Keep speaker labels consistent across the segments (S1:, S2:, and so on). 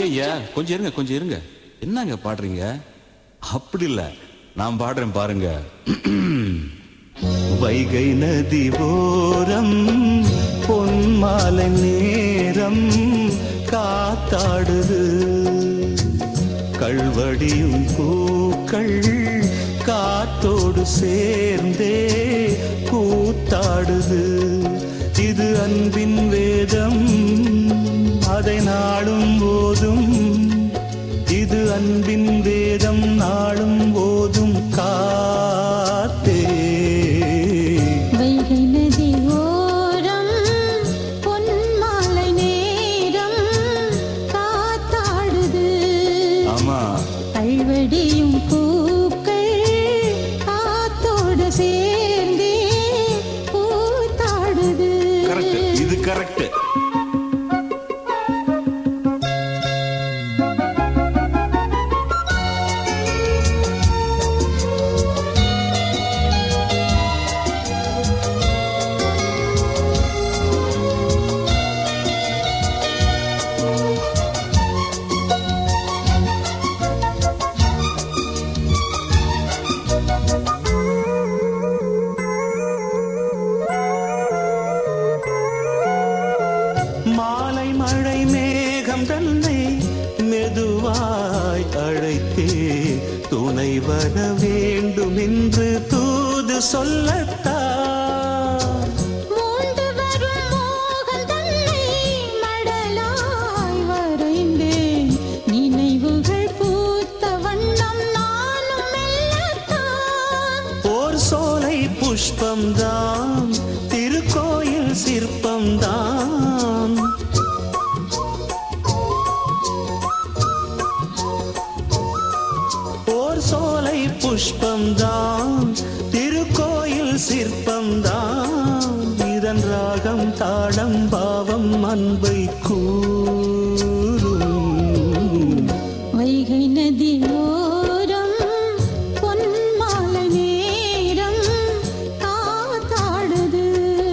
S1: ஐயா கொஞ்சம் இருங்க கொஞ்சம் இருங்க என்னங்க பாடுறீங்க அப்படி இல்ல நான் பாடுறேன் பாருங்க வைகை நதி ஓரம் பொன்மாலை நேரம் காத்தாடுது கள்வடியும் பூக்கள் காத்தோடு சேர்ந்தே கூத்தாடுது இது அன்பின் வேதம் அதை நாளும் போதும் இது அன்பின் வேதம் நாளும் போதும் காத்தே
S2: வைகை நதி ஓரம் பொன்மாலை நேரம் காத்தாடுது
S1: ஆமா
S2: கல்வடியும் பூக்கள் காத்தோடு சேர்ந்தே கூத்தாடுது
S1: கரெக்ட் இது கரெக்ட் மாலை மழை மேகம் தன்னை மெதுவாய் அழைத்தே துணை வர வேண்டும் என்று தூது சொல்லத்தான்
S2: மூண்டு வரும் மோகம் தன்னை மடலாய் வரைந்தேன் நினைவுகள் பூத்த வண்ணம் நானும் மெல்லத்தான்
S1: ஓர் சோலை புஷ்பம்தான் திருக்கோயில் சிற்பம்தான் ஓர் சோலை புஷ்பம்தான் திருக்கோயில் சிற்பம்தான் இதன் ராகம் தாளம் பாவம் அன்பை கூறும்
S2: வைகை நதி ஓரம் பொன்மாலை நேரம் காத்தாடுது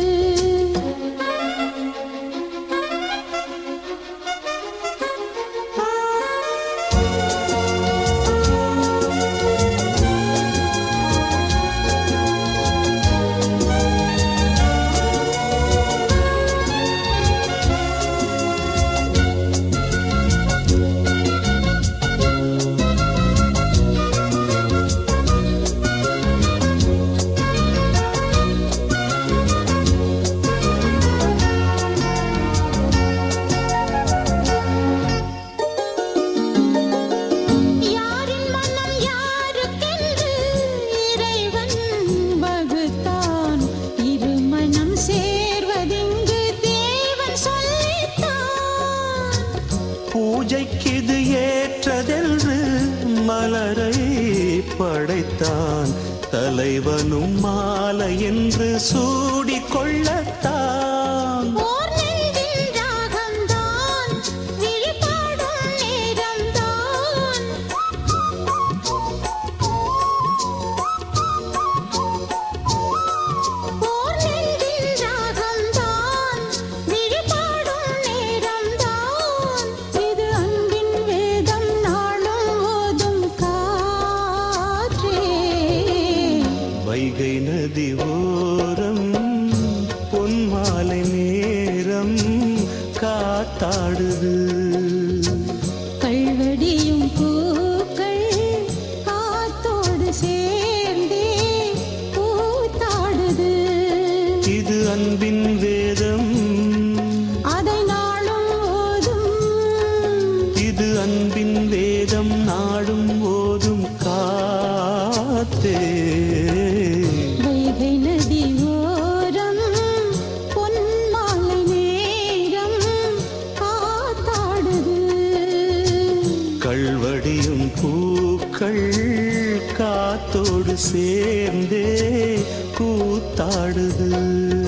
S2: யாரின் மனம் யாருக்கென்று இறைவன் வகுத்தான் இரு மனம் சேர்வதிங்கு தேவன் சொல்லித்தான்
S1: பூஜைக்கிது ஏற்றதென்று மலரை படைத்தான் தலைவனும் மாலை என்று சூடிக்கொள்ளத்தான்
S2: ஓர் நெஞ்சின் ராகம்தான் விழிபாடும் நேரம்தான் ஓர் நெஞ்சின் ராகம்தான் விழிபாடும் நேரம்தான் இது அன்பின் வேதம் நாளும் ஓதும் காற்றே
S1: வைகை நதி ஓரம் பொன்மாலை நேரம் காத்தாடுது
S2: கல்வடியும் பூக்கள் காத்தோடு சேர்ந்தே கூத்தாடுது
S1: இது அன்பின் வேதம்
S2: அதை நாளும் ஓதும்
S1: இது அன்பின் வேதம் நாடும் ஓதும் காத்தே
S2: வைகை நதி ஓரம் பொன்மாலை நேரம் காத்தாடுது
S1: கள்வடியும் பூக்கள் காத்தோடு சேர்ந்தே கூத்தாடுது